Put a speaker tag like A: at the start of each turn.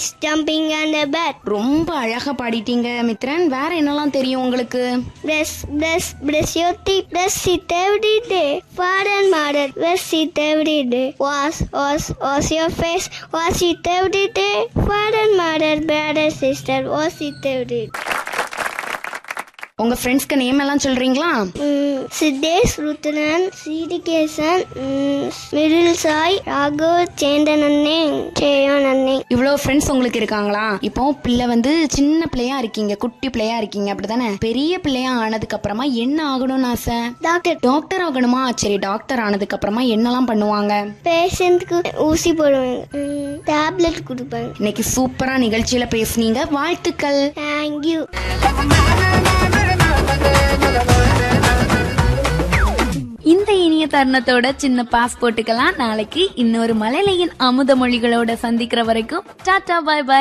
A: jumping on the bed.
B: ரொம்ப அழகா பாடிட்டீங்க மித்ரன் வேற என்னெல்லாம் தெரியும் உங்களுக்கு
A: Brush, brush, brush your teeth. Brush it every day. Father and mother, brush it every day. Wash, wash, wash your face. Wash it every day. Father and mother, brother, sister, wash it every day.
B: உங்க ஃப்ரெண்ட்ஸ்க்கு name எல்லாம் சொல்றீங்களா
A: Mm, Siddesh, Rutanan, Sridikesan, mm, Middle Sai, Raghav, Chandan அண்ணே Cheyan அண்ணே
B: இவ்வளவு friends உங்களுக்கு இருக்காங்களா இப்போ பிள்ளை வந்து சின்ன பிள்ளையா இருக்கீங்க குட்டி பிள்ளையா இருக்கீங்க அப்படிதானே பெரிய பிள்ளையா ஆனதுக்கு அப்புறமா என்ன ஆகணும்னு ஆசை
A: டாக்டர்
B: டாக்டர் ஆகணுமா சரி டாக்டர் ஆனதுக்கு அப்புறமா என்னெல்லாம் பண்ணுவாங்க
A: பேஷண்ட்க்கு ஊசி போடுவாங்க டேப்லெட் கொடுப்பாங்க
B: இன்னைக்கு சூப்பரா நிகழ்ச்சியில பேசுனீங்க வாழ்த்துக்கள்
A: தேங்க்யூ
C: இந்த இனிய தருணத்தோட சின்ன பாஸ் போட்டுக்கலாம் நாளைக்கு இன்னொரு மலையிலையின் அமுத மொழிகளோட சந்திக்கிற வரைக்கும் டாடா பாய் பாய்